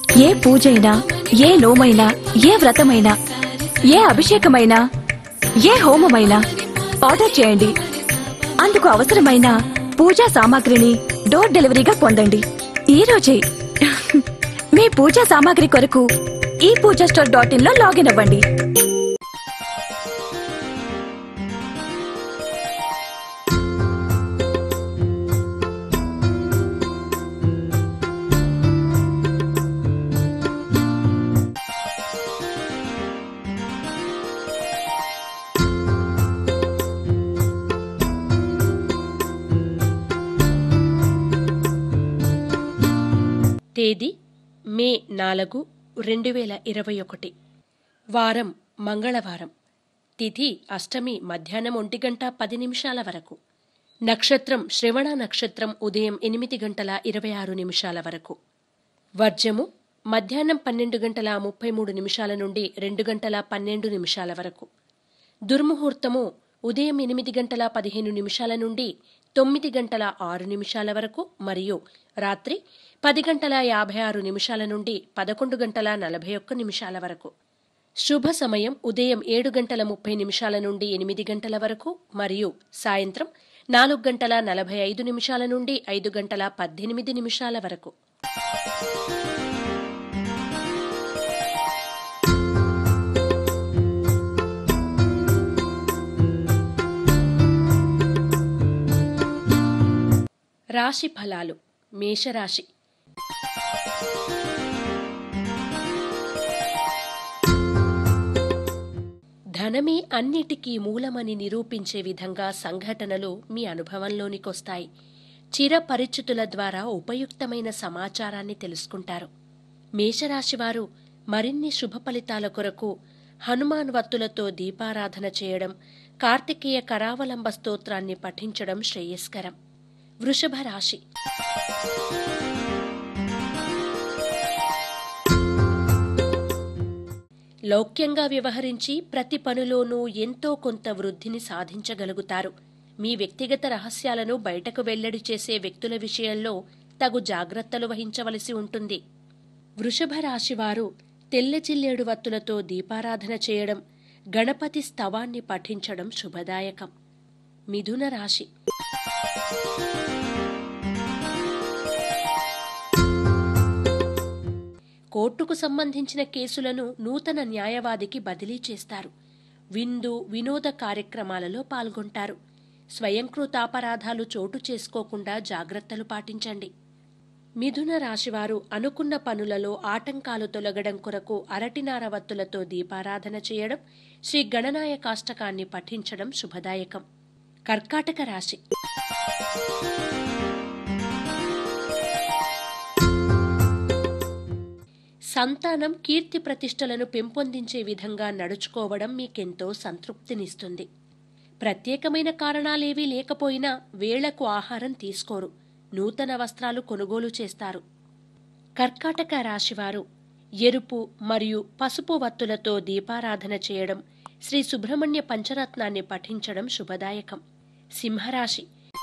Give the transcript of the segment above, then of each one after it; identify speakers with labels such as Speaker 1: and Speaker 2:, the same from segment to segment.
Speaker 1: ఏ పూజైనా ఏ నోమైనా ఏ వ్రతమైనా ఏ అభిషేకమైనా ఏ హోమమైనా ఆర్డర్ చేయండి అందుకు అవసరమైన పూజా సామాగ్రిని డోర్ డెలివరీగా పొందండి ఈ రోజే మీ పూజా సామాగ్రి కొరకు ఈ పూజా స్టోర్ డాట్ ఇన్ లో లాగిన్ అవ్వండి
Speaker 2: తేదీ మే నాలుగు రెండు వేల ఇరవై ఒకటి వారం మంగళవారం తిథి అష్టమి మధ్యాహ్నం ఒంటి గంట పది నిమిషాల వరకు నక్షత్రం శ్రవణ నక్షత్రం ఉదయం ఎనిమిది గంటల ఇరవై ఆరు నిమిషాల వరకు వర్జము మధ్యాహ్నం పన్నెండు గంటల ముప్పై మూడు నిమిషాల నుండి రెండు గంటల పన్నెండు నిమిషాల వరకు దుర్ముహూర్తము ఉదయం ఎనిమిది గంటల పదిహేను నిమిషాల నుండి తొమ్మిది గంటల ఆరు నిమిషాల వరకు మరియు రాత్రి పది గంటల యాభై ఆరు నిమిషాల నుండి పదకొండు గంటల నలభై ఒక్క నిమిషాల వరకు శుభ సమయం ఉదయం ఏడు గంటల ముప్పై నిమిషాల నుండి ఎనిమిది గంటల వరకు మరియు సాయంత్రం నాలుగు గంటల నలభై ఐదు నిమిషాల నుండి ఐదు గంటల పద్దెనిమిది నిమిషాల వరకు రాశి ఫలాలు మేషరాశి ధనమే అన్నిటికీ మూలమని నిరూపించే విధంగా సంఘటనలు మీ అనుభవంలోనికొస్తాయి చిరపరిచితుల ద్వారా ఉపయుక్తమైన సమాచారాన్ని తెలుసుకుంటారు మేషరాశివారు మరిన్ని శుభ ఫలితాల కొరకు హనుమాన్ వత్తులతో దీపారాధన చేయడం కార్తికేయ కరావలంబ స్తోత్రాన్ని పఠించడం శ్రేయస్కరం వృషభ రాశి లౌక్యంగా వ్యవహరించి ప్రతి పనిలోనూ ఎంతో కొంత వృద్ధిని సాధించగలుగుతారు మీ వ్యక్తిగత రహస్యాలను బయటకు వెల్లడి చేసే వ్యక్తుల విషయంలో తగు జాగ్రత్తలు వహించవలసి ఉంటుంది వృషభ రాశివారు తెల్ల జిల్లేడు వత్తులతో దీపారాధన చేయడం గణపతి స్తవాన్ని పఠించడం శుభదాయకం మిథున రాశి కోర్టుకు సంబంధించిన కేసులను నూతన న్యాయవాదికి బదిలీ చేస్తారు విందు వినోద కార్యక్రమాలలో పాల్గొంటారు స్వయంకృతాపరాధాలు చోటు చేసుకోకుండా జాగ్రత్తలు పాటించండి మిథున రాశివారు అనుకున్న పనులలో ఆటంకాలు తొలగడం కొరకు అరటినార వత్తులతో దీపారాధన చేయడం శ్రీ గణనాయకాష్టకాన్ని పఠించడం శుభదాయకం కర్కాటక రాశి సంతానం కీర్తి ప్రతిష్టలను పెంపొందించే విధంగా నడుచుకోవడం మీకెంతో సంతృప్తినిస్తుంది ప్రత్యేకమైన కారణాలేవీ లేకపోయినా వేళకు ఆహారం తీసుకోరు నూతన వస్త్రాలు కొనుగోలు చేస్తారు కర్కాటక రాశివారు ఎరుపు మరియు పసుపు వత్తులతో దీపారాధన చేయడం శ్రీ సుబ్రహ్మణ్య పంచరత్నాన్ని పఠించడం శుభదాయకం సింహరాశి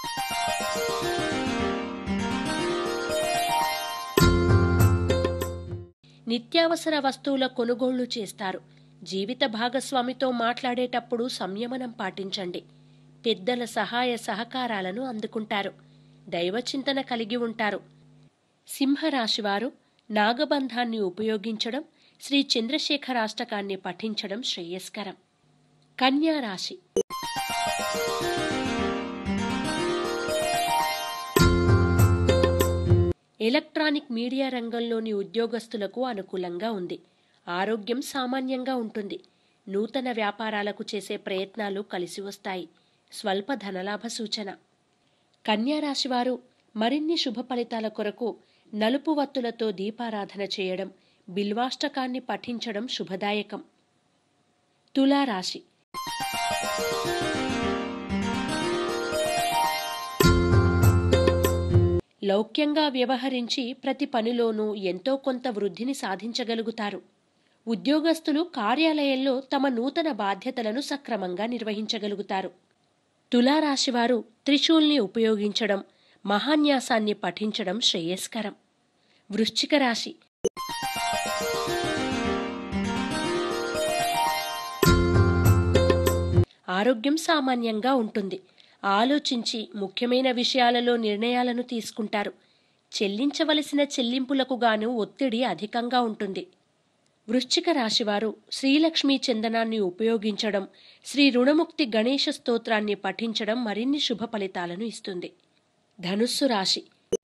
Speaker 2: నిత్యావసర వస్తువుల కొనుగోళ్లు చేస్తారు జీవిత భాగస్వామితో మాట్లాడేటప్పుడు సంయమనం పాటించండి పెద్దల సహాయ సహకారాలను అందుకుంటారు దైవచింతన కలిగి ఉంటారు సింహరాశివారు నాగబంధాన్ని ఉపయోగించడం శ్రీ చంద్రశేఖరాష్టకాన్ని పఠించడం శ్రేయస్కరం కన్యా రాశి ఎలక్ట్రానిక్ మీడియా రంగంలోని ఉద్యోగస్తులకు అనుకూలంగా ఉంది ఆరోగ్యం సామాన్యంగా ఉంటుంది నూతన వ్యాపారాలకు చేసే ప్రయత్నాలు కలిసి వస్తాయి స్వల్ప ధనలాభ సూచన కన్యారాశివారు మరిన్ని శుభ ఫలితాల కొరకు నలుపు వత్తులతో దీపారాధన చేయడం బిల్వాష్టకాన్ని పఠించడం శుభదాయకం తులారాశి లౌక్యంగా వ్యవహరించి ప్రతి పనిలోనూ ఎంతో కొంత వృద్ధిని సాధించగలుగుతారు ఉద్యోగస్తులు కార్యాలయంలో తమ నూతన బాధ్యతలను సక్రమంగా నిర్వహించగలుగుతారు తులారాశివారు త్రిశూల్ని ఉపయోగించడం మహాన్యాసాన్ని పఠించడం శ్రేయస్కరం వృశ్చిక రాశి ఆరోగ్యం సామాన్యంగా ఉంటుంది ఆలోచించి ముఖ్యమైన విషయాలలో నిర్ణయాలను తీసుకుంటారు చెల్లించవలసిన చెల్లింపులకు గాను ఒత్తిడి అధికంగా ఉంటుంది వృశ్చిక రాశివారు శ్రీలక్ష్మీ చందనాన్ని ఉపయోగించడం శ్రీ రుణముక్తి గణేష స్తోత్రాన్ని పఠించడం మరిన్ని శుభ ఫలితాలను ఇస్తుంది ధనుస్సు రాశి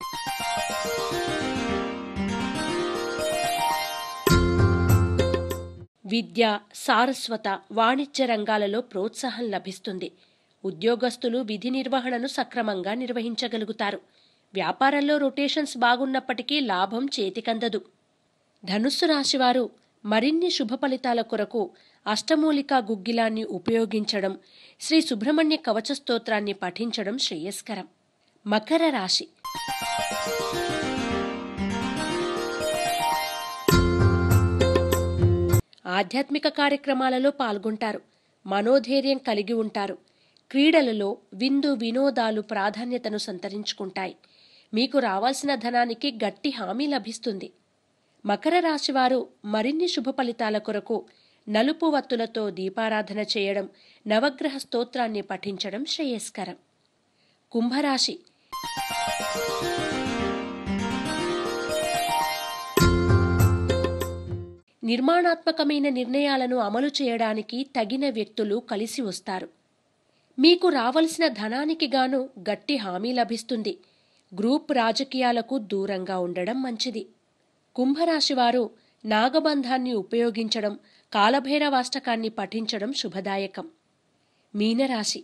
Speaker 2: విద్య సారస్వత వాణిజ్య రంగాలలో ప్రోత్సాహం లభిస్తుంది ఉద్యోగస్తులు విధి నిర్వహణను సక్రమంగా నిర్వహించగలుగుతారు వ్యాపారంలో రొటేషన్స్ బాగున్నప్పటికీ లాభం చేతికందదు ధనుస్సు రాశివారు మరిన్ని శుభ ఫలితాల కొరకు అష్టమూలికా గుగ్గిలాన్ని ఉపయోగించడం శ్రీ సుబ్రహ్మణ్య కవచ స్తోత్రాన్ని పఠించడం శ్రేయస్కరం మకర రాశి ఆధ్యాత్మిక కార్యక్రమాలలో పాల్గొంటారు మనోధైర్యం కలిగి ఉంటారు క్రీడలలో విందు వినోదాలు ప్రాధాన్యతను సంతరించుకుంటాయి మీకు రావాల్సిన ధనానికి గట్టి హామీ లభిస్తుంది మకర రాశివారు మరిన్ని శుభ ఫలితాల కొరకు నలుపు వత్తులతో దీపారాధన చేయడం నవగ్రహ స్తోత్రాన్ని పఠించడం శ్రేయస్కరం కుంభరాశి నిర్మాణాత్మకమైన నిర్ణయాలను అమలు చేయడానికి తగిన వ్యక్తులు కలిసి వస్తారు మీకు రావలసిన ధనానికి గాను గట్టి హామీ లభిస్తుంది గ్రూప్ రాజకీయాలకు దూరంగా ఉండడం మంచిది కుంభరాశివారు నాగబంధాన్ని ఉపయోగించడం కాలభైరవాష్టకాన్ని పఠించడం శుభదాయకం మీనరాశి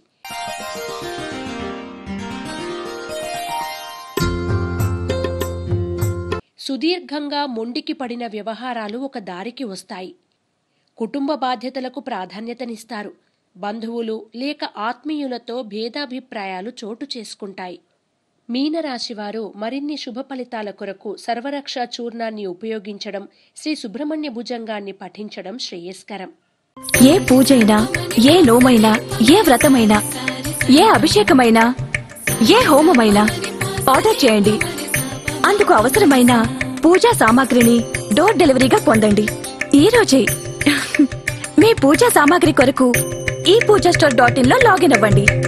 Speaker 2: సుదీర్ఘంగా మొండికి పడిన వ్యవహారాలు ఒక దారికి వస్తాయి కుటుంబ బాధ్యతలకు ప్రాధాన్యతనిస్తారు బంధువులు లేక ఆత్మీయులతో భేదాభిప్రాయాలు చోటు చేసుకుంటాయి మీనరాశివారు మరిన్ని శుభ ఫలితాల కొరకు సర్వరక్ష చూర్ణాన్ని ఉపయోగించడం శ్రీ సుబ్రహ్మణ్య భుజంగాన్ని పఠించడం శ్రేయస్కరం
Speaker 1: ఏ పూజైనా ఏ నోమైనా ఏ వ్రతమైనా ఏ అభిషేకమైనా ఏ హోమమైనా ఆర్డర్ చేయండి అందుకు అవసరమైన పూజా సామాగ్రిని డోర్ డెలివరీగా పొందండి ఈ రోజే మీ పూజా సామాగ్రి కొరకు ఈ పూజా స్టోర్ డాట్ ఇన్ లో లాగిన్ అవ్వండి